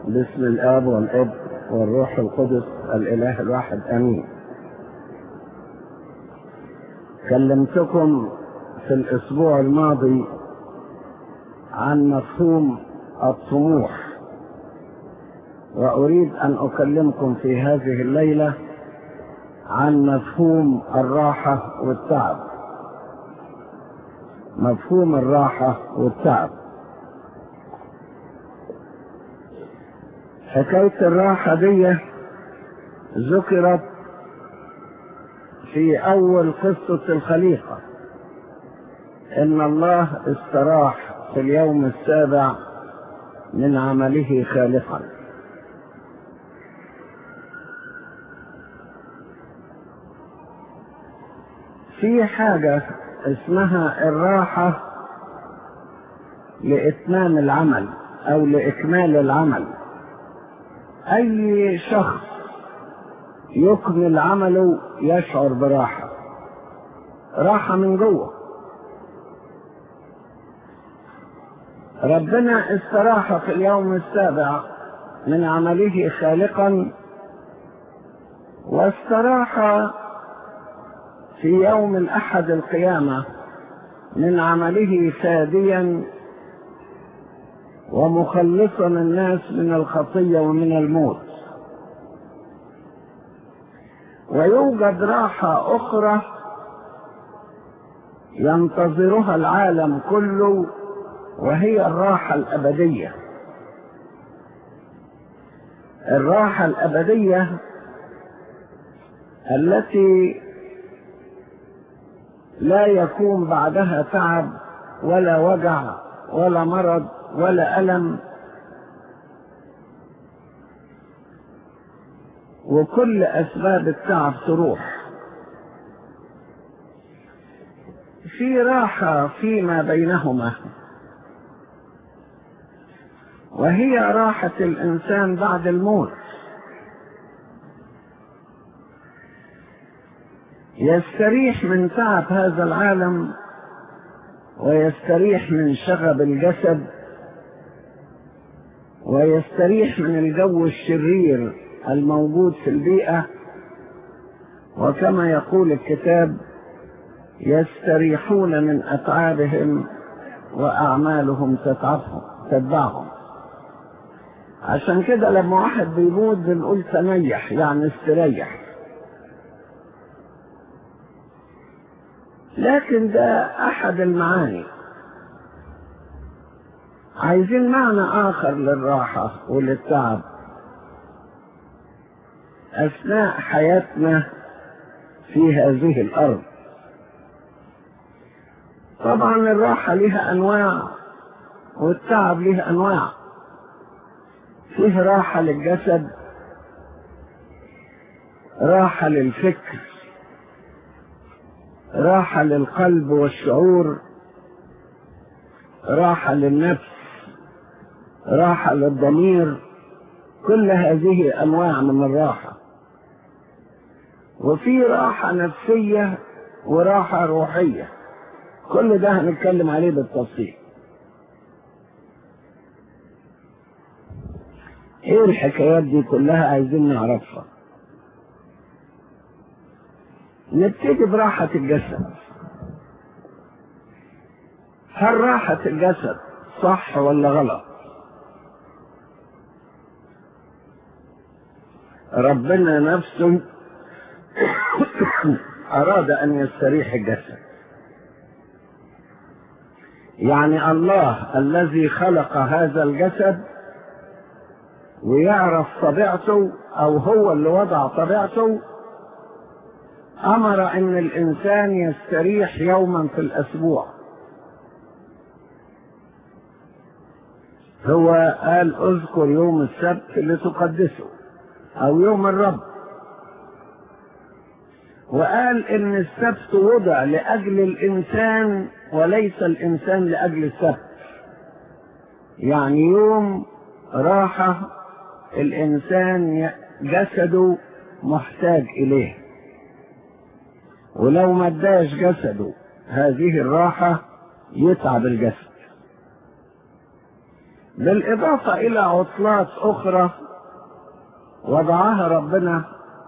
باسم الاب والاب والروح القدس الاله الواحد امين كلمتكم في الاسبوع الماضي عن مفهوم الطموح واريد ان اكلمكم في هذه الليله عن مفهوم الراحه والتعب مفهوم الراحه والتعب حكايه الراحه دي ذكرت في اول قصه الخليقه ان الله استراح في اليوم السابع من عمله خالقا في حاجة اسمها الراحة لإتمام العمل أو لإكمال العمل أي شخص يكمل عمله يشعر براحة راحة من جوه ربنا استراح في اليوم السابع من عمله خالقا واستراح في يوم الأحد القيامة من عمله فاديا ومخلصا الناس من الخطية ومن الموت ويوجد راحة أخرى ينتظرها العالم كله وهي الراحة الأبدية الراحة الأبدية التي لا يكون بعدها تعب ولا وجع ولا مرض ولا ألم وكل أسباب التعب تروح في راحة فيما بينهما وهي راحة الإنسان بعد الموت يستريح من تعب هذا العالم ويستريح من شغب الجسد ويستريح من الجو الشرير الموجود في البيئة وكما يقول الكتاب يستريحون من أتعابهم وأعمالهم تتعبهم تتبعهم عشان كده لما واحد بيموت بنقول تنيح يعني استريح لكن ده احد المعاني عايزين معنى اخر للراحة وللتعب اثناء حياتنا في هذه الارض طبعا الراحة لها انواع والتعب له انواع فيه راحة للجسد راحة للفكر راحة للقلب والشعور راحة للنفس راحة للضمير كل هذه أنواع من الراحة وفي راحة نفسية وراحة روحية كل ده هنتكلم عليه بالتفصيل ايه الحكايات دي كلها عايزين نعرفها نبتدي براحة الجسد هل راحة الجسد صح ولا غلط ربنا نفسه أراد أن يستريح الجسد يعني الله الذي خلق هذا الجسد ويعرف طبيعته أو هو اللي وضع طبيعته امر ان الانسان يستريح يوما في الاسبوع هو قال اذكر يوم السبت لتقدسه او يوم الرب وقال ان السبت وضع لاجل الانسان وليس الانسان لاجل السبت يعني يوم راحه الانسان جسده محتاج اليه ولو ما اداش جسده هذه الراحة يتعب الجسد بالإضافة إلى عطلات أخرى وضعها ربنا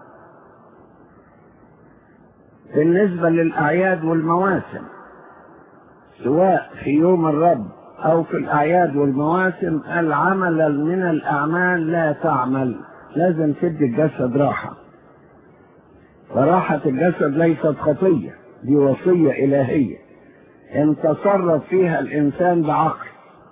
بالنسبة للأعياد والمواسم سواء في يوم الرب أو في الأعياد والمواسم العمل من الأعمال لا تعمل لازم تدي الجسد راحة فراحة الجسد ليست خطية دي وصية إلهية إن تصرف فيها الإنسان بعقل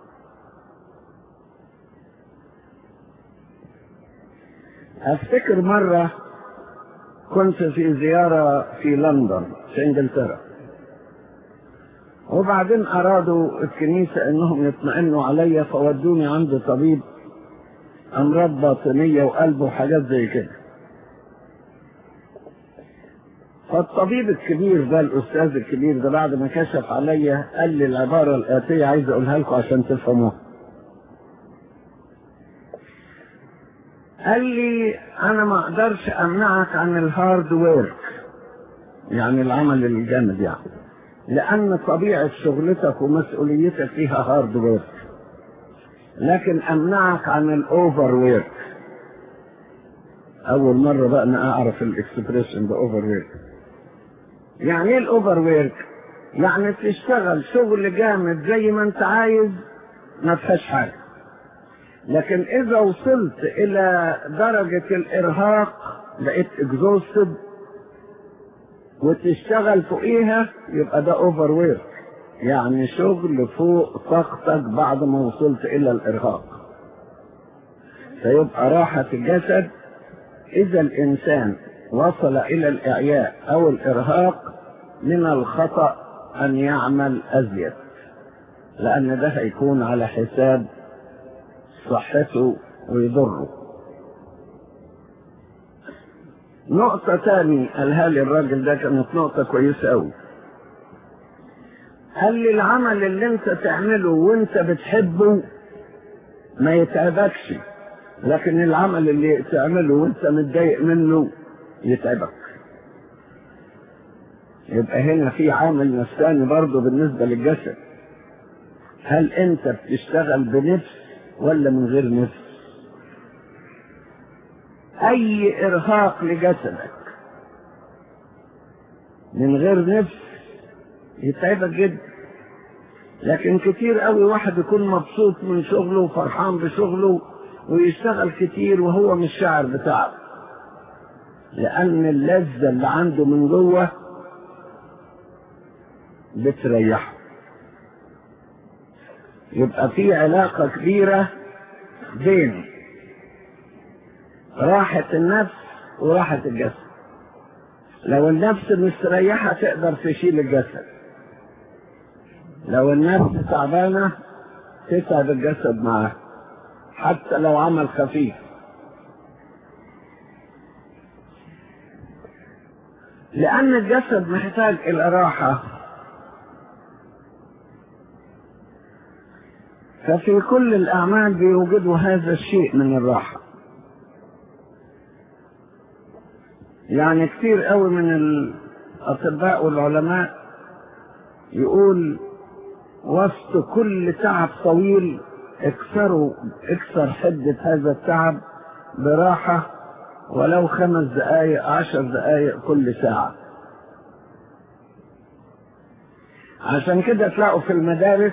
أفتكر مرة كنت في زيارة في لندن في إنجلترا وبعدين أرادوا الكنيسة إنهم يطمئنوا عليا فودوني عند طبيب أمراض باطنية وقلب وحاجات زي كده فالطبيب الكبير ده الأستاذ الكبير ده بعد ما كشف عليا قال لي العبارة الآتية عايز أقولها لكم عشان تفهموها قال لي انا ما اقدرش امنعك عن الهارد ويرك يعني العمل الجامد يعني لان طبيعة شغلتك ومسؤوليتك فيها هارد ويرك لكن امنعك عن الاوفر ويرك اول مرة بقى انا اعرف الاكسبريشن ده اوفر ويرك يعني ايه الاوفر ويرك يعني تشتغل شغل جامد زي ما انت عايز ما فيهاش حاجه لكن اذا وصلت الى درجة الارهاق بقيت اكزوستد وتشتغل فوقيها يبقى ده اوفر ويرك يعني شغل فوق طاقتك بعد ما وصلت الى الارهاق فيبقى راحة الجسد اذا الانسان وصل الى الاعياء او الارهاق من الخطأ ان يعمل ازيد لان ده هيكون على حساب صحته ويضره نقطة تاني قالها لي الراجل ده كانت نقطة كويسة أوي قال لي العمل اللي انت تعمله وانت بتحبه ما يتعبكش لكن العمل اللي تعمله وانت متضايق منه يتعبك يبقى هنا في عامل نفساني برضه بالنسبة للجسد هل انت بتشتغل بنفس ولا من غير نفس اي ارهاق لجسدك من غير نفس يتعبك جدا لكن كتير قوي واحد يكون مبسوط من شغله وفرحان بشغله ويشتغل كتير وهو مش شاعر بتعب لان اللذة اللي عنده من جوه بتريحه يبقى في علاقة كبيرة بين راحة النفس وراحة الجسد لو النفس مستريحة تقدر تشيل الجسد لو النفس تعبانة تتعب الجسد معاه حتى لو عمل خفيف لأن الجسد محتاج إلى راحة ففي كل الأعمال بيوجدوا هذا الشيء من الراحة يعني كثير قوي من الأطباء والعلماء يقول وسط كل تعب طويل اكسروا اكسر حدة هذا التعب براحة ولو خمس دقايق عشر دقايق كل ساعة عشان كده تلاقوا في المدارس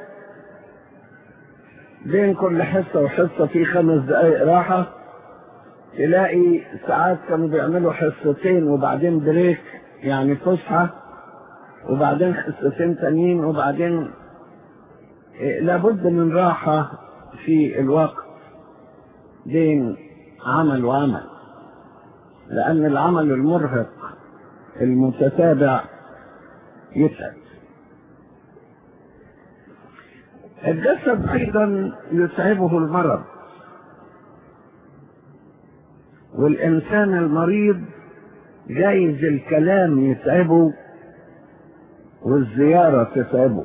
بين كل حصة وحصة في خمس دقايق راحة تلاقي ساعات كانوا بيعملوا حصتين وبعدين بريك يعني فسحة وبعدين حصتين تانيين وبعدين لابد من راحة في الوقت بين عمل وعمل لأن العمل المرهق المتتابع يتعب الجسد أيضا يتعبه المرض والإنسان المريض جايز الكلام يتعبه والزيارة تتعبه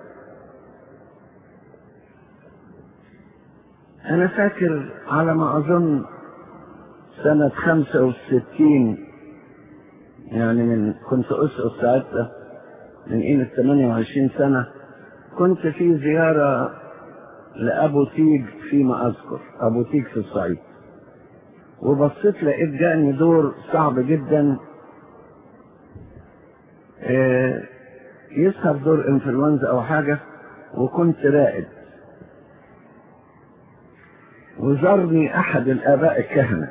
أنا فاكر على ما أظن سنة خمسة وستين يعني من كنت أسقط ساعتها من قيمة 28 سنة كنت في زيارة لأبو تيج فيما أذكر أبو تيج في الصعيد وبصيت لقيت جاني دور صعب جدا آه، يظهر دور انفلونزا أو حاجة وكنت رائد وزارني أحد الآباء الكهنة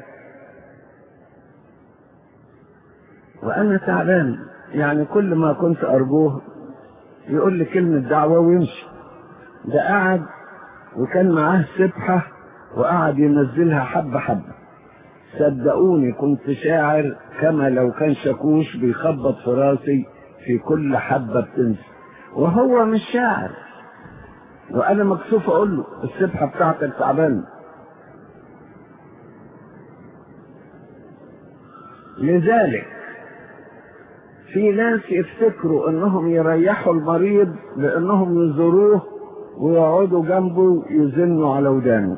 وأنا تعبان يعني كل ما كنت أرجوه يقول لي كلمة دعوة ويمشي ده قعد وكان معاه سبحة وقعد ينزلها حبة حبة صدقوني كنت شاعر كما لو كان شاكوش بيخبط في راسي في كل حبة بتنزل وهو مش شاعر وأنا مكسوف أقول له السبحة بتاعتك تعبانة لذلك في ناس يفتكروا انهم يريحوا المريض بانهم يزوروه ويقعدوا جنبه يزنوا على ودانه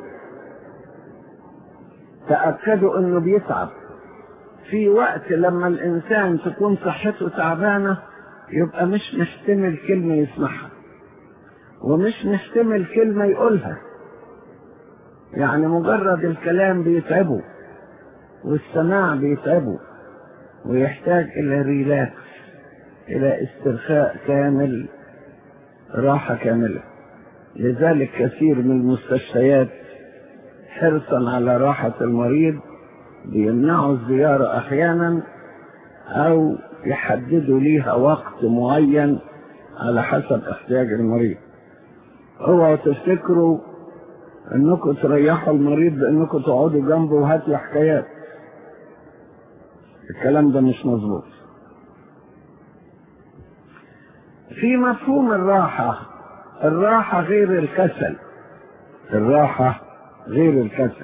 تأكدوا انه بيتعب في وقت لما الانسان تكون صحته تعبانة يبقى مش محتمل كلمة يسمعها ومش محتمل كلمة يقولها يعني مجرد الكلام بيتعبه والسماع بيتعبه ويحتاج إلى ريلاكس إلى استرخاء كامل راحة كاملة لذلك كثير من المستشفيات حرصا على راحة المريض بيمنعوا الزيارة أحيانا أو يحددوا ليها وقت معين على حسب احتياج المريض اوعوا تفتكروا انكم تريحوا المريض بانكم تقعدوا جنبه وهاتوا حكايات الكلام ده مش مظبوط في مفهوم الراحة الراحة غير الكسل الراحة غير الكسل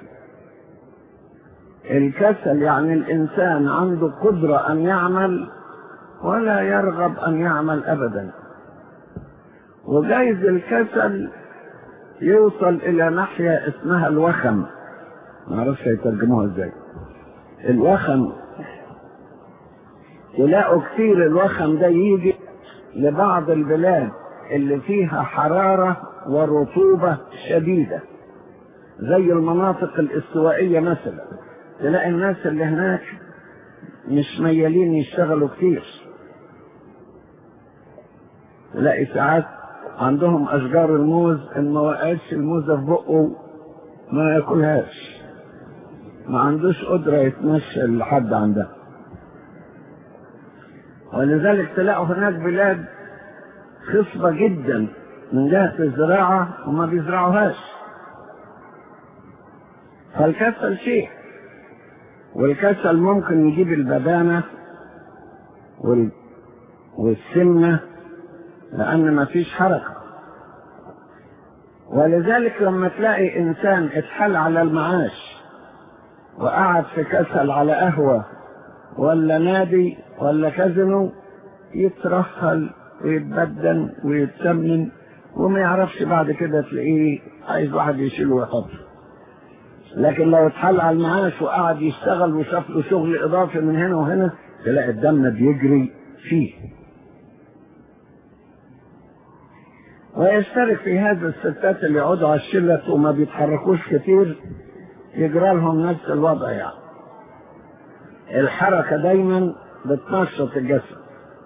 الكسل يعني الإنسان عنده قدرة أن يعمل ولا يرغب أن يعمل أبدا وجايز الكسل يوصل إلى ناحية اسمها الوخم ما اعرفش هيترجموها ازاي الوخم تلاقوا كتير الوخم ده يجي لبعض البلاد اللي فيها حرارة ورطوبة شديدة زي المناطق الاستوائية مثلا تلاقي الناس اللي هناك مش ميالين يشتغلوا كتير تلاقي ساعات عندهم أشجار الموز إن ما وقعتش الموزة في بقه ما ياكلهاش ما عندوش قدرة يتمشى لحد عندها ولذلك تلاقوا هناك بلاد خصبة جدا من جهة الزراعة وما بيزرعوهاش فالكسل شيء والكسل ممكن يجيب البدانة وال... والسمنة لأن ما فيش حركة ولذلك لما تلاقي إنسان اتحل على المعاش وقعد في كسل على قهوة ولا نادي ولا كازينو يترهل ويتبدن ويتسمن وما يعرفش بعد كده تلاقيه عايز واحد يشيله ويحطه لكن لو اتحل على المعاش وقعد يشتغل وشاف له شغل اضافي من هنا وهنا تلاقي الدم بيجري فيه ويشترك في هذا الستات اللي يقعدوا على الشلة وما بيتحركوش كتير يجرى لهم نفس الوضع يعني الحركة دايما بتنشط الجسد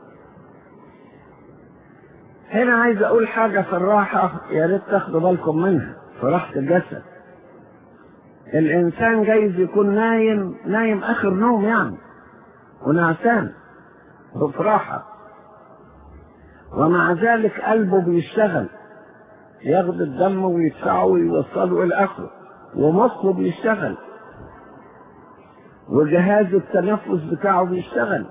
هنا عايز اقول حاجة في الراحة يا ريت تاخدوا بالكم منها في راحة الجسد الانسان جايز يكون نايم نايم اخر نوم يعني ونعسان وفي راحة ومع ذلك قلبه بيشتغل ياخد الدم ويدفعه ويوصله الى اخره ومخه بيشتغل وجهاز التنفس بتاعه بيشتغل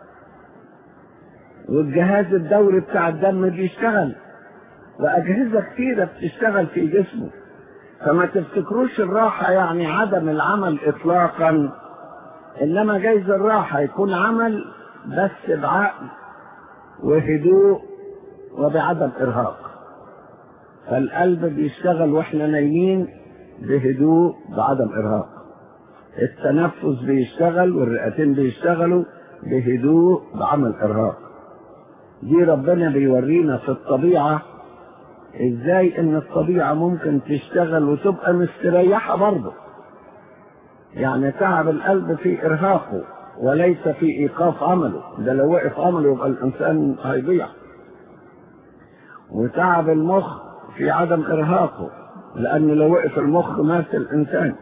والجهاز الدوري بتاع الدم بيشتغل وأجهزة كثيرة بتشتغل في جسمه فما تفتكروش الراحة يعني عدم العمل إطلاقا إنما جايز الراحة يكون عمل بس بعقل وهدوء وبعدم إرهاق فالقلب بيشتغل واحنا نايمين بهدوء بعدم إرهاق التنفس بيشتغل والرئتين بيشتغلوا بهدوء بعمل إرهاق دي ربنا بيورينا في الطبيعة ازاي ان الطبيعة ممكن تشتغل وتبقى مستريحة برضه يعني تعب القلب في ارهاقه وليس في ايقاف عمله ده لو وقف عمله يبقى الانسان هيضيع وتعب المخ في عدم ارهاقه لان لو وقف المخ مات الانسان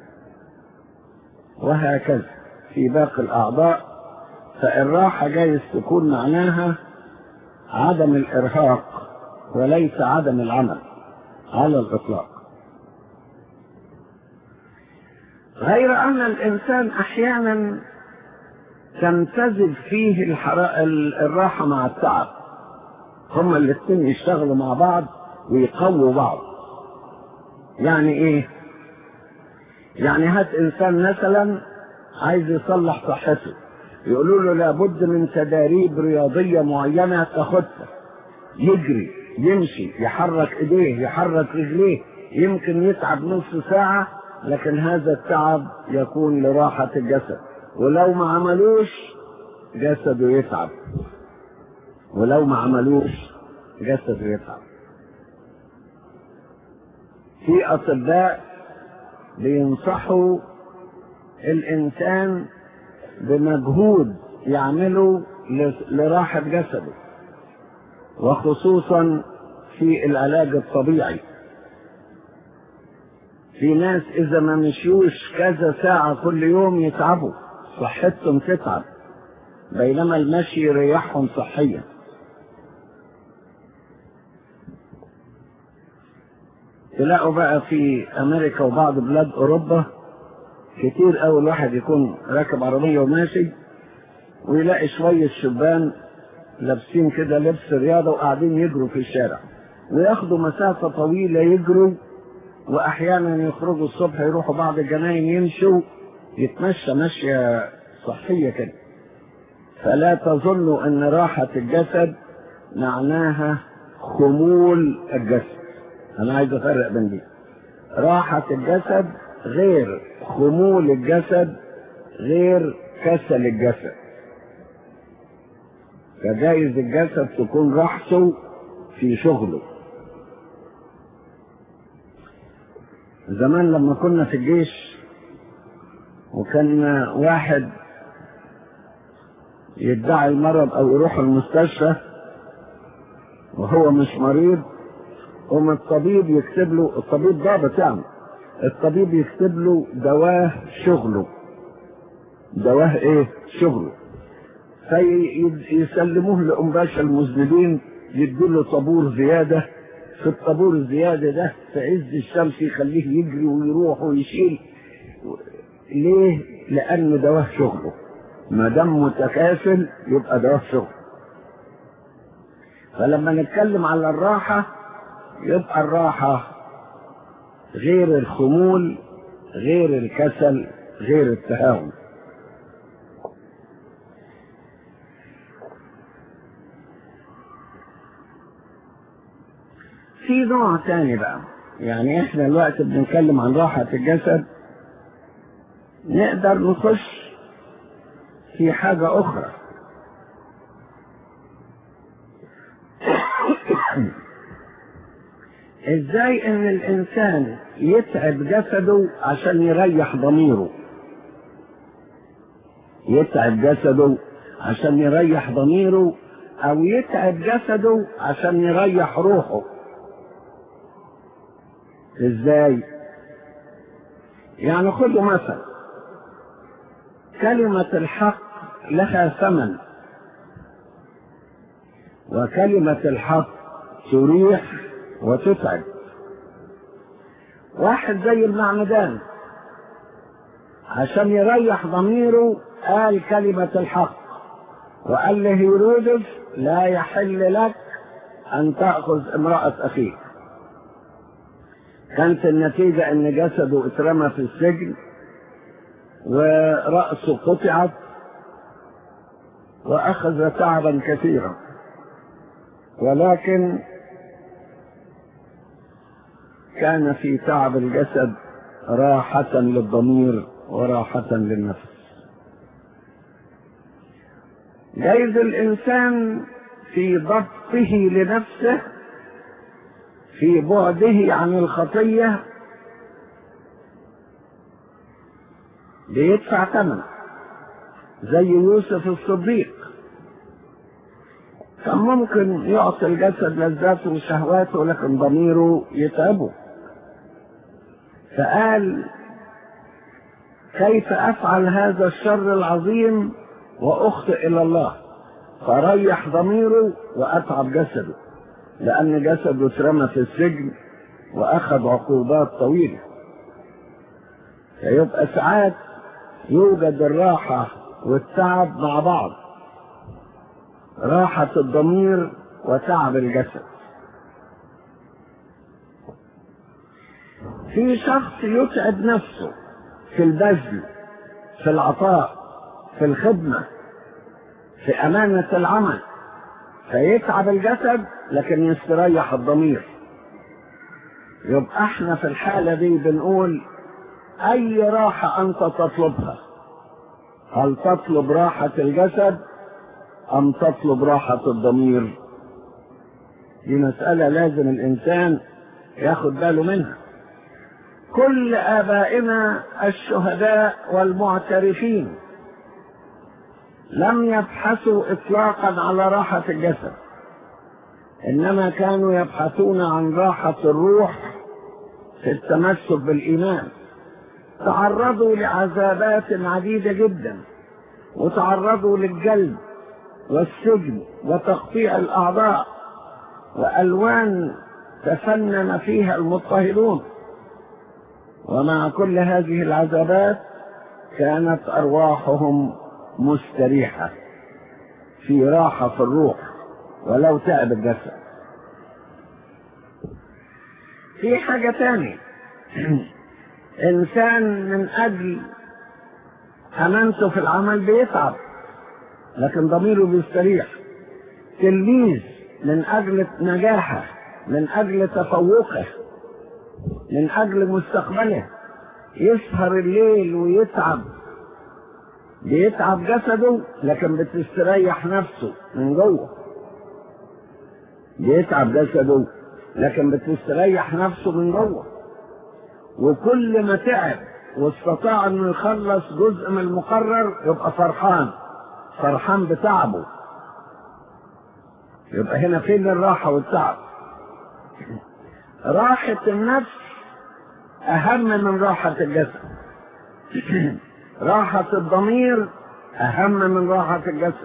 وهكذا في باقي الاعضاء فالراحه جايز تكون معناها عدم الارهاق وليس عدم العمل على الاطلاق غير ان الانسان احيانا تمتزج فيه الحرا... الراحه مع التعب هما الاثنين يشتغلوا مع بعض ويقووا بعض يعني ايه يعني هات انسان مثلا عايز يصلح صحته يقولوا له لابد من تداريب رياضية معينة تاخدها يجري يمشي يحرك ايديه يحرك رجليه يمكن يتعب نص ساعة لكن هذا التعب يكون لراحة الجسد ولو ما عملوش جسده يتعب ولو ما عملوش جسده يتعب في اطباء بينصحوا الانسان بمجهود يعمله لراحة جسده وخصوصا في العلاج الطبيعي في ناس اذا ما مشيوش كذا ساعة كل يوم يتعبوا صحتهم تتعب بينما المشي يريحهم صحيا تلاقوا بقى في امريكا وبعض بلاد اوروبا كتير قوي الواحد يكون راكب عربية وماشي ويلاقي شوية شبان لابسين كده لبس رياضة وقاعدين يجروا في الشارع وياخدوا مسافة طويلة يجروا وأحيانا يخرجوا الصبح يروحوا بعض الجناين يمشوا يتمشى مشية صحية كده فلا تظنوا أن راحة الجسد معناها خمول الجسد أنا عايز أفرق بين دي راحة الجسد غير خمول الجسد غير كسل الجسد فجايز الجسد تكون راحته في شغله زمان لما كنا في الجيش وكان واحد يدعي المرض او يروح المستشفى وهو مش مريض قوم الطبيب يكتب له الطبيب ضابط يعني الطبيب يكتب له دواه شغله دواه ايه شغله فيسلموه لأنباشا المذنبين يدوا له طابور زيادة في الطابور الزيادة ده في عز الشمس يخليه يجري ويروح ويشيل ليه؟ لأنه دواه شغله ما دام متكاسل يبقى دواه شغل فلما نتكلم على الراحة يبقى الراحة غير الخمول غير الكسل غير التهاون في نوع تاني بقى يعني احنا الوقت بنتكلم عن راحة الجسد نقدر نخش في حاجة أخرى ازاي ان الانسان يتعب جسده عشان يريح ضميره يتعب جسده عشان يريح ضميره او يتعب جسده عشان يريح روحه ازاي يعني خذوا مثلا كلمة الحق لها ثمن وكلمة الحق تريح وتتعب واحد زي المعمدان عشان يريح ضميره قال كلمة الحق وقال لهيرودس لا يحل لك أن تأخذ امرأة أخيك كانت النتيجة أن جسده اترمى في السجن ورأسه قطعت وأخذ تعبا كثيرا ولكن كان في تعب الجسد راحة للضمير وراحة للنفس جايز الإنسان في ضبطه لنفسه في بعده عن الخطية بيدفع ثمن زي يوسف الصديق كان ممكن يعطي الجسد لذاته وشهواته لكن ضميره يتعبه فقال كيف افعل هذا الشر العظيم واخطئ الى الله فريح ضميره واتعب جسده لان جسده اترمى في السجن واخذ عقوبات طويله فيبقى ساعات يوجد الراحه والتعب مع بعض راحه الضمير وتعب الجسد في شخص يتعب نفسه في البذل في العطاء في الخدمة في أمانة العمل فيتعب الجسد لكن يستريح الضمير يبقى احنا في الحالة دي بنقول أي راحة أنت تطلبها هل تطلب راحة الجسد أم تطلب راحة الضمير دي مسألة لازم الإنسان ياخد باله منها كل آبائنا الشهداء والمعترفين لم يبحثوا إطلاقا على راحة الجسد إنما كانوا يبحثون عن راحة الروح في التمسك بالإيمان تعرضوا لعذابات عديدة جدا وتعرضوا للجلد والسجن وتقطيع الأعضاء وألوان تفنن فيها المضطهدون ومع كل هذه العذابات كانت أرواحهم مستريحة في راحة في الروح ولو تعب الجسد في حاجة تاني إنسان من أجل أمانته في العمل بيتعب لكن ضميره بيستريح تلميذ من أجل نجاحه من أجل تفوقه من أجل مستقبله يسهر الليل ويتعب بيتعب جسده لكن بتستريح نفسه من جوه بيتعب جسده لكن بتستريح نفسه من جوه وكل ما تعب واستطاع انه يخلص جزء من المقرر يبقى فرحان فرحان بتعبه يبقى هنا فين الراحة والتعب راحة النفس أهم من راحة الجسد راحة الضمير أهم من راحة الجسد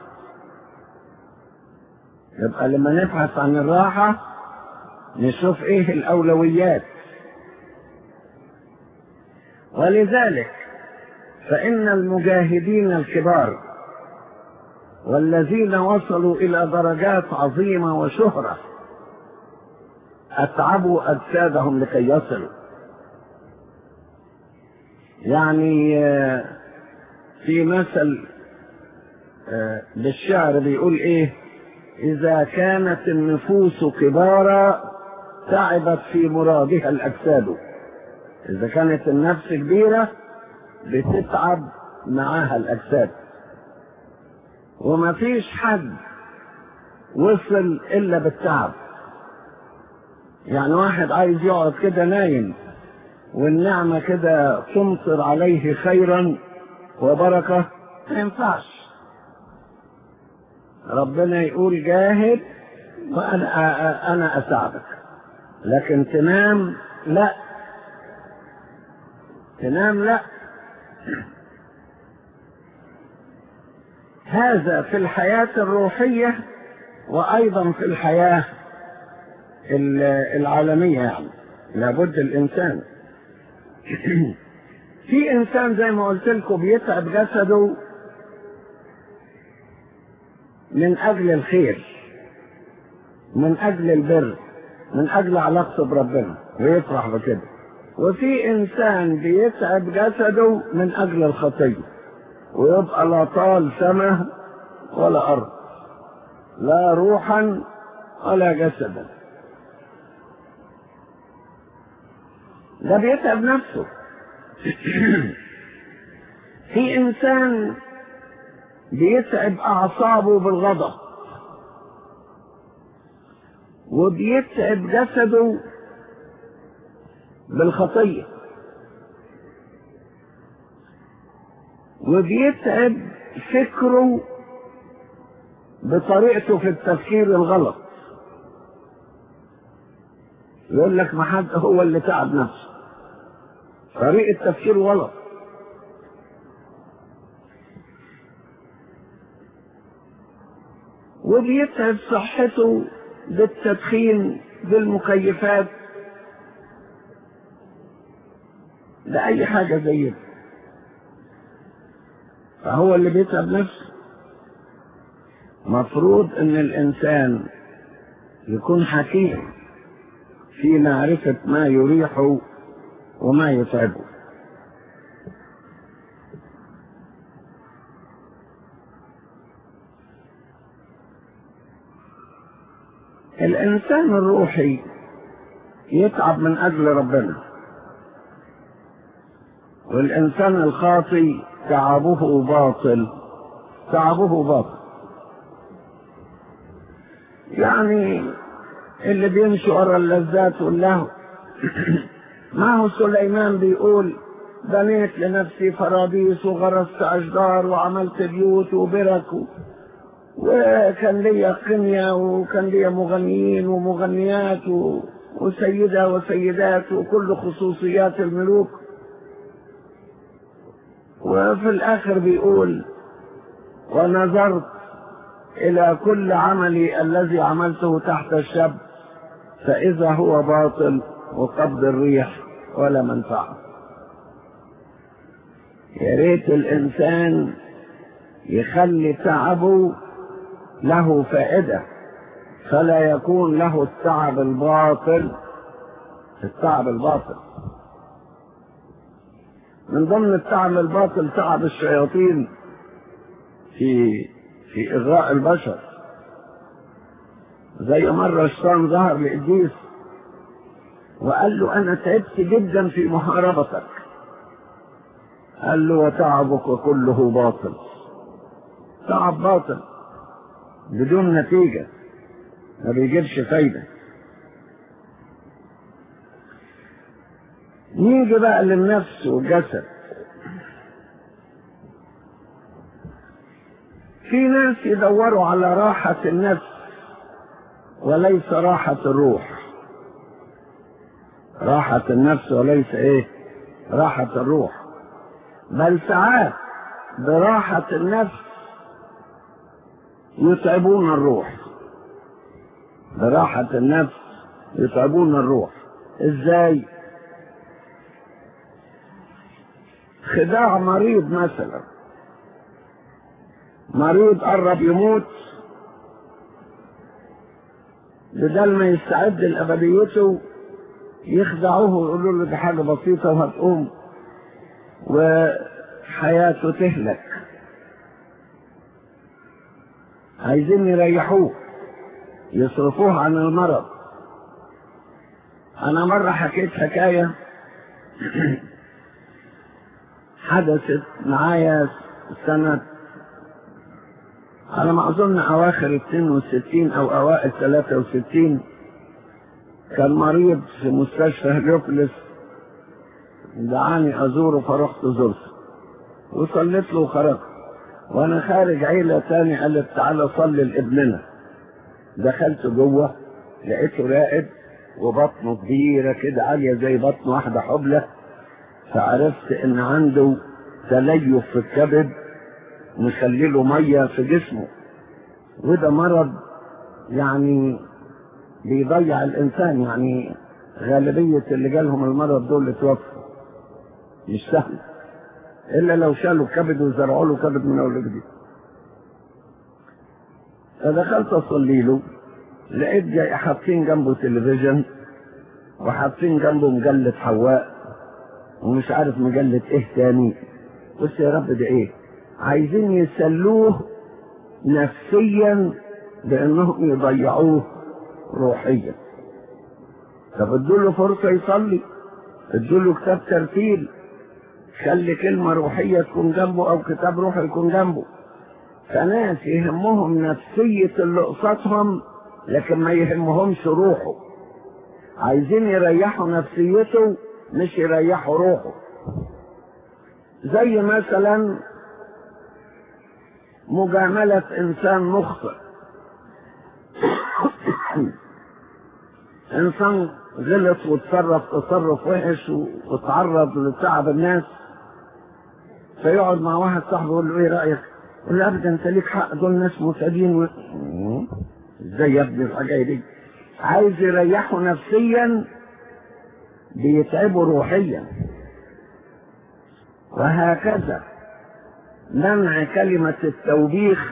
يبقى لما نبحث عن الراحة نشوف إيه الأولويات ولذلك فإن المجاهدين الكبار والذين وصلوا إلى درجات عظيمة وشهرة أتعبوا أجسادهم لكي يصلوا يعني في مثل بالشعر بيقول ايه اذا كانت النفوس كبارا تعبت في مرادها الاجساد اذا كانت النفس كبيرة بتتعب معاها الاجساد وما فيش حد وصل الا بالتعب يعني واحد عايز يقعد كده نايم والنعمة كده تمطر عليه خيرا وبركة ما ينفعش ربنا يقول جاهد وأنا أنا أساعدك لكن تنام لا تنام لا هذا في الحياة الروحية وأيضا في الحياة العالمية يعني لابد الإنسان في انسان زي ما قلت لكم بيتعب جسده من اجل الخير من اجل البر من اجل علاقته بربنا ويفرح بكده وفي انسان بيتعب جسده من اجل الخطيه ويبقى لا طال سماء ولا ارض لا روحا ولا جسدا ده بيتعب نفسه في انسان بيتعب اعصابه بالغضب وبيتعب جسده بالخطية وبيتعب فكره بطريقته في التفكير الغلط يقول لك ما حد هو اللي تعب نفسه طريقة تفكير غلط وبيتعب صحته بالتدخين بالمكيفات بأي حاجة زي ده فهو اللي بيتعب نفسه مفروض ان الانسان يكون حكيم في معرفة ما يريحه وما يتعبه الإنسان الروحي يتعب من أجل ربنا والإنسان الخاطي تعبه باطل تعبه باطل يعني اللي بيمشي ورا اللذات واللهو ما هو سليمان بيقول بنيت لنفسي فراديس وغرست أشجار وعملت بيوت وبرك وكان لي قنية وكان لي مغنيين ومغنيات و... وسيدة وسيدات وكل خصوصيات الملوك وفي الآخر بيقول ونظرت إلى كل عملي الذي عملته تحت الشمس فإذا هو باطل وقبض الريح ولا منفعة يا ريت الإنسان يخلي تعبه له فائدة فلا يكون له التعب الباطل التعب الباطل من ضمن التعب الباطل تعب الشياطين في في إغراء البشر زي مرة الشيطان ظهر لإبليس وقال له أنا تعبت جدا في محاربتك قال له وتعبك كله باطل تعب باطل بدون نتيجة ما بيجيبش فايدة نيجي بقى للنفس والجسد في ناس يدوروا على راحة النفس وليس راحة الروح راحة النفس وليس ايه راحة الروح بل ساعات براحة النفس يتعبون الروح براحة النفس يتعبون الروح ازاي خداع مريض مثلا مريض قرب يموت بدل ما يستعد لأبديته يخدعوه ويقولوا له دي حاجة بسيطة وهتقوم وحياته تهلك عايزين يريحوه يصرفوه عن المرض أنا مرة حكيت حكاية حدثت معايا سنة على ما أظن أواخر 62 أو أوائل 63 كان مريض في مستشفى هليوبلس دعاني أزوره فرحت زرته وصليت له وخرجت وأنا خارج عيلة تاني قالت تعالى صلي لابننا دخلت جوه لقيته راقد وبطنه كبيرة كده عالية زي بطن واحدة حبلة فعرفت إن عنده تليف في الكبد مخلله مية في جسمه وده مرض يعني بيضيع الإنسان يعني غالبية اللي جالهم المرض دول اتوفوا مش سهل إلا لو شالوا الكبد وزرعوا له كبد من أول جديد فدخلت أصلي له لقيت جاي حاطين جنبه تلفزيون وحاطين جنبه مجلة حواء ومش عارف مجلة ايه تاني بص يا رب ده ايه عايزين يسلوه نفسيا بانهم يضيعوه روحيا طب ادوا فرصة يصلي ادوا له كتاب ترتيل خلي كلمة روحية تكون جنبه او كتاب روحي يكون جنبه فناس يهمهم نفسية اللي قصادهم لكن ما يهمهمش روحه عايزين يريحوا نفسيته مش يريحوا روحه زي مثلا مجاملة إنسان مخطئ إنسان غلط وتصرف تصرف وحش وتعرض لتعب الناس فيقعد مع واحد صاحبه يقول له ايه رايك؟ يقول له ابدا انت ليك حق دول ناس متعبين و... ازاي يا ابني الحاجه دي؟ عايز يريحه نفسيا بيتعبه روحيا وهكذا منع كلمة التوبيخ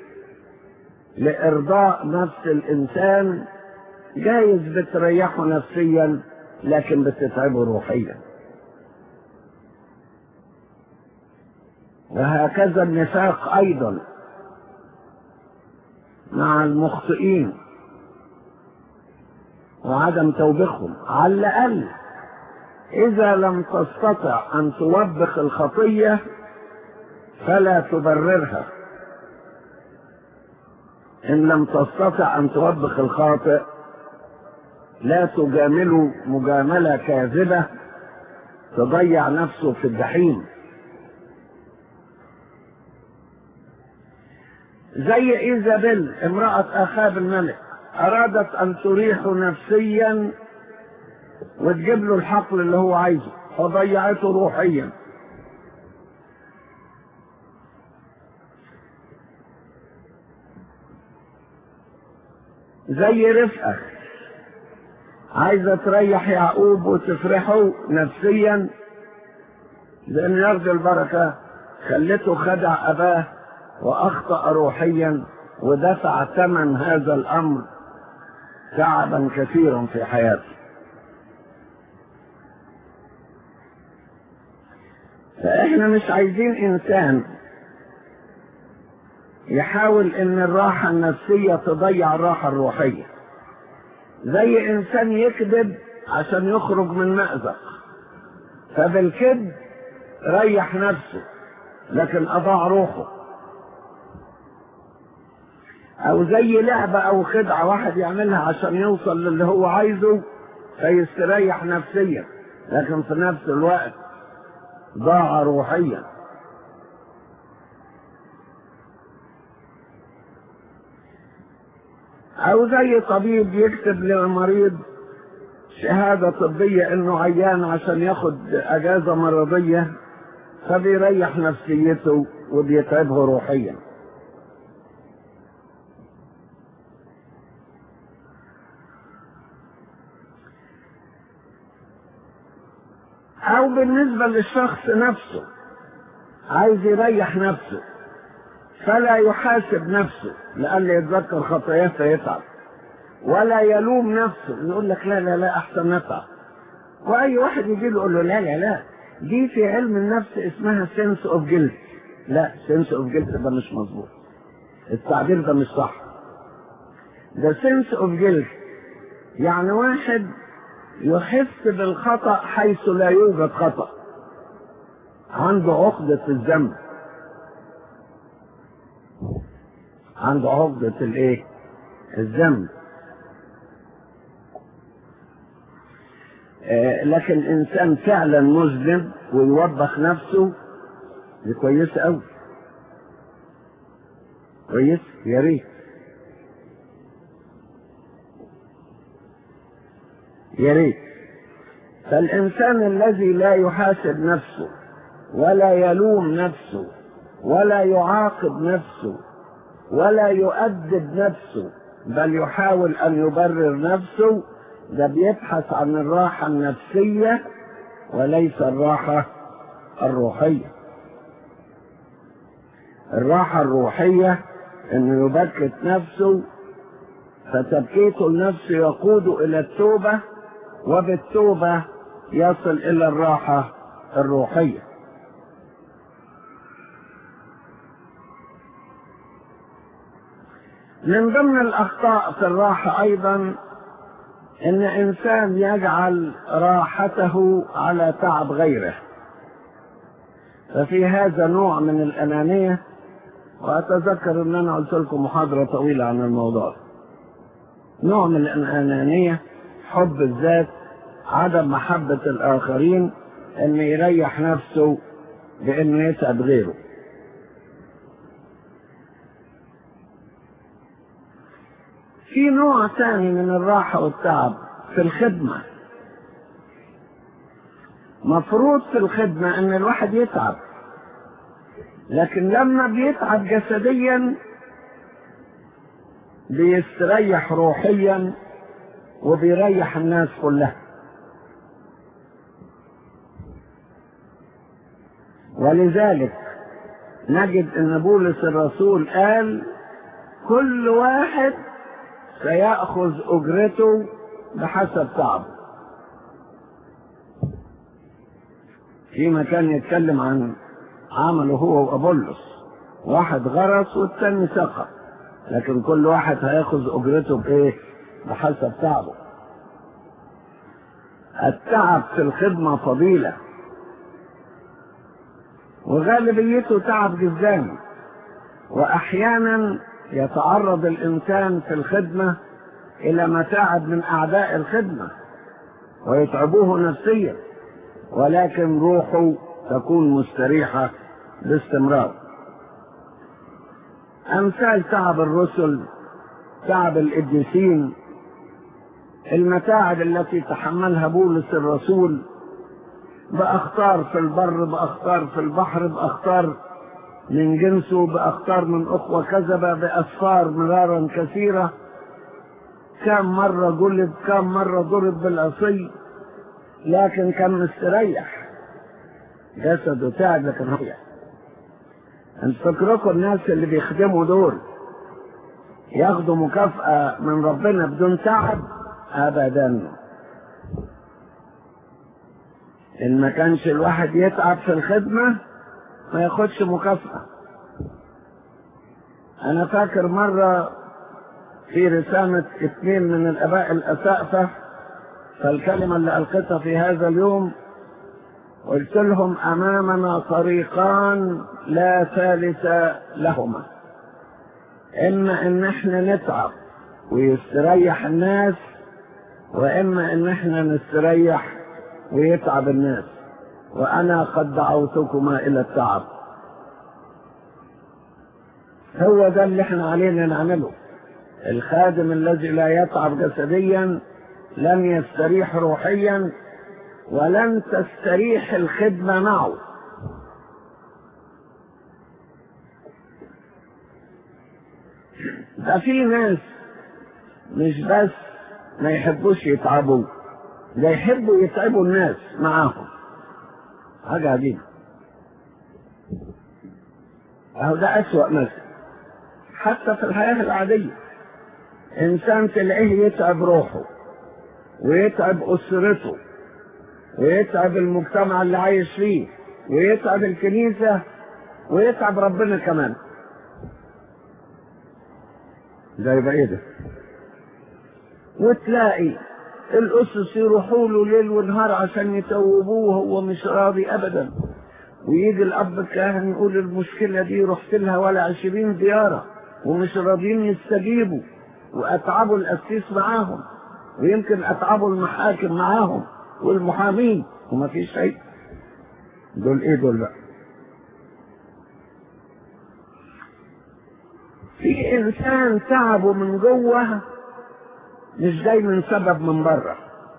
لإرضاء نفس الإنسان جايز بتريحه نفسيا لكن بتتعبه روحيا وهكذا النفاق أيضا مع المخطئين وعدم توبيخهم على الأقل إذا لم تستطع أن توبخ الخطية فلا تبررها إن لم تستطع أن توبخ الخاطئ لا تجامله مجاملة كاذبة تضيع نفسه في الجحيم زي إيزابيل امرأة أخاب الملك أرادت أن تريحه نفسيا وتجيب له الحقل اللي هو عايزه فضيعته روحيا زي رفقة عايزة تريح يعقوب وتفرحه نفسيا لأن يرجو البركة خلته خدع أباه وأخطأ روحيا ودفع ثمن هذا الأمر تعبا كثيرا في حياته فإحنا مش عايزين إنسان يحاول إن الراحة النفسية تضيع الراحة الروحية زي إنسان يكذب عشان يخرج من مأزق فبالكذب ريح نفسه لكن أضاع روحه او زي لعبة او خدعة واحد يعملها عشان يوصل للي هو عايزه فيستريح نفسيا لكن في نفس الوقت ضاع روحيا او زي طبيب يكتب للمريض شهادة طبية انه عيان عشان ياخد اجازة مرضية فبيريح نفسيته وبيتعبه روحيا او بالنسبة للشخص نفسه عايز يريح نفسه فلا يحاسب نفسه لألا يتذكر خطاياه فيتعب ولا يلوم نفسه يقول لك لا لا لا احسن نتعب واي واحد يجي له يقول له لا لا لا دي في علم النفس اسمها سنس اوف جلد لا سنس اوف جلد ده مش مظبوط التعبير ده مش صح ده سنس اوف جلد يعني واحد يحس بالخطأ حيث لا يوجد خطأ عنده عقدة الذنب عنده عقدة الايه الذنب آه لكن انسان فعلا مذنب ويوبخ نفسه دي كويسة قوي كويس يا ريت يا ريت فالإنسان الذي لا يحاسب نفسه ولا يلوم نفسه ولا يعاقب نفسه ولا يؤدب نفسه بل يحاول أن يبرر نفسه ده بيبحث عن الراحة النفسية وليس الراحة الروحية الراحة الروحية انه يبكت نفسه فتبكيت النفس يقود الى التوبة وبالتوبة يصل الى الراحة الروحية من ضمن الاخطاء في الراحة ايضا ان انسان يجعل راحته على تعب غيره ففي هذا نوع من الانانية واتذكر ان انا قلت لكم محاضرة طويلة عن الموضوع نوع من الانانية حب الذات عدم محبة الآخرين إن يريح نفسه بإنه يتعب غيره في نوع ثاني من الراحة والتعب في الخدمة مفروض في الخدمة ان الواحد يتعب لكن لما بيتعب جسديا بيستريح روحيا وبيريح الناس كلها ولذلك نجد ان بولس الرسول قال كل واحد سيأخذ أجرته بحسب تعبه في مكان يتكلم عن عمله هو وأبولس واحد غرس والتاني سقى لكن كل واحد هياخذ أجرته بإيه؟ بحسب تعبه التعب في الخدمة فضيلة وغالبيته تعب جزاني وأحيانا يتعرض الإنسان في الخدمة إلى متاعب من أعداء الخدمة ويتعبوه نفسيا ولكن روحه تكون مستريحة باستمرار أمثال تعب الرسل تعب القديسين المتاعب التي تحملها بولس الرسول بأخطار في البر بأخطار في البحر بأخطار من جنسه بأخطار من أخوة كذبة بأسفار مرارا كثيرة كم مرة جلد كم مرة ضرب بالعصي لكن كان مستريح جسده تعب لكن هو انت فكركم الناس اللي بيخدموا دول ياخدوا مكافأة من ربنا بدون تعب أبدا إن ما كانش الواحد يتعب في الخدمة ما ياخدش مكافأة أنا فاكر مرة في رسالة اثنين من الآباء الأسقفة فالكلمة اللي ألقيتها في هذا اليوم قلت لهم أمامنا طريقان لا ثالث لهما إما إن إحنا نتعب ويستريح الناس وإما إن إحنا نستريح ويتعب الناس وأنا قد دعوتكما إلى التعب هو ده اللي احنا علينا نعمله الخادم الذي لا يتعب جسديا لن يستريح روحيا ولن تستريح الخدمة معه ده في ناس مش بس ما يحبوش يتعبوا ده يحبوا يتعبوا الناس معاهم حاجة عجيبة أهو ده أسوأ مثل حتى في الحياة العادية إنسان تلاقيه يتعب روحه ويتعب أسرته ويتعب المجتمع اللي عايش فيه ويتعب الكنيسة ويتعب ربنا كمان ده يبقى ايه ده وتلاقي الأسس يروحوا له ليل ونهار عشان يتوبوه هو مش راضي أبدا ويجي الأب الكاهن يقول المشكلة دي رحت لها ولا عشرين زيارة ومش راضيين يستجيبوا وأتعبوا الأسيس معاهم ويمكن أتعبوا المحاكم معاهم والمحامين وما فيش شيء دول ايه دول بقى في انسان تعبه من جوه مش جاي من سبب من بره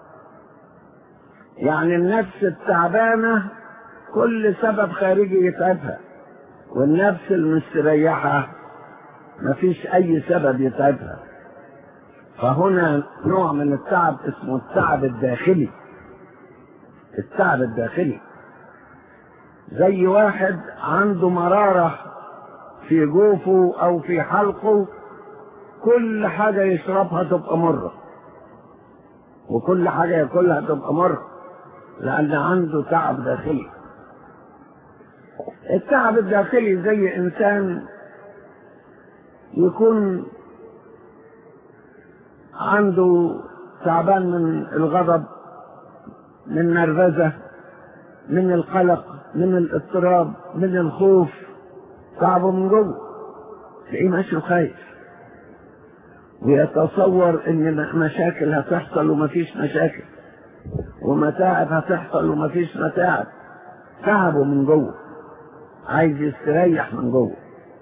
يعني النفس التعبانة كل سبب خارجي يتعبها والنفس المستريحة مفيش أي سبب يتعبها فهنا نوع من التعب اسمه التعب الداخلي التعب الداخلي زي واحد عنده مرارة في جوفه أو في حلقه كل حاجة يشربها تبقى مرة وكل حاجة ياكلها تبقى مرة لأن عنده تعب داخلي التعب الداخلي زي إنسان يكون عنده تعبان من الغضب من النرفزة من القلق من الاضطراب من الخوف تعبه من جوه تلاقيه ماشي خايف ويتصور ان مشاكل هتحصل ومفيش مشاكل ومتاعب هتحصل ومفيش متاعب تعبه من جوه عايز يستريح من جوه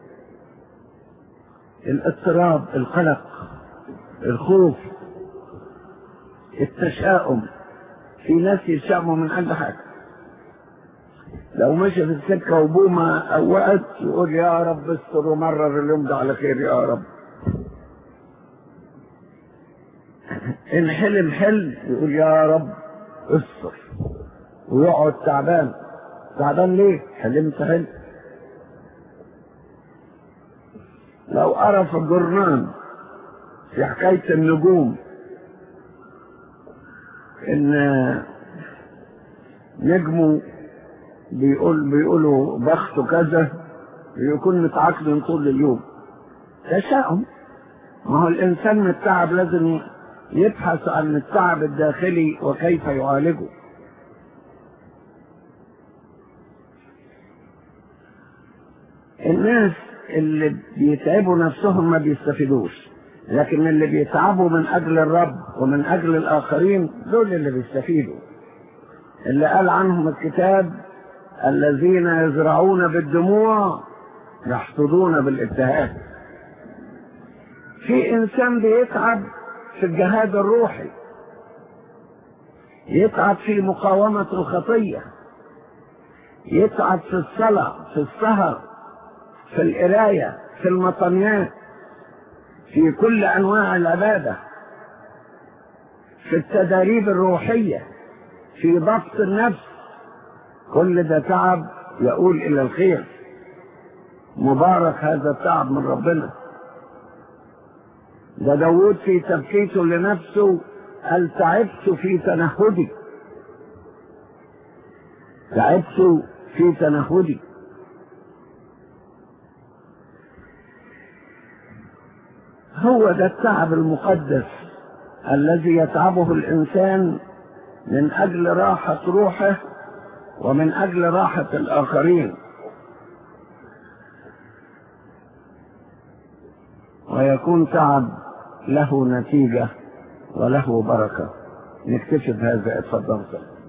الاضطراب القلق الخوف التشاؤم في ناس يتشائموا من اي حاجه لو مشي في السكه وبومه او وقت يقول يا رب استر ومرر اليوم ده على خير يا رب ان حلم حلم يقول يا رب استر ويقعد تعبان تعبان ليه حلمت حلم لو قرا في الجرنان في حكاية النجوم ان نجمه بيقول بيقولوا بخته كذا يكون متعاقد طول اليوم تشاؤم ما هو الانسان من التعب لازم يبحث عن التعب الداخلي وكيف يعالجه الناس اللي بيتعبوا نفسهم ما بيستفيدوش لكن اللي بيتعبوا من اجل الرب ومن اجل الاخرين دول اللي بيستفيدوا اللي قال عنهم الكتاب الذين يزرعون بالدموع يحصدون بالابتهاج في انسان بيتعب في الجهاد الروحي يتعب في مقاومة الخطية يتعب في الصلاة في السهر في القراية في المطنيات في كل أنواع العبادة في التداريب الروحية في ضبط النفس كل ده تعب يقول إلى الخير مبارك هذا التعب من ربنا ده داود في تبكيته لنفسه قال تعبت في تنهدي تعبت في تنهدي هو ده التعب المقدس الذي يتعبه الإنسان من أجل راحة روحه ومن أجل راحة الآخرين ويكون تعب له نتيجة وله بركة نكتشف هذا اتفضل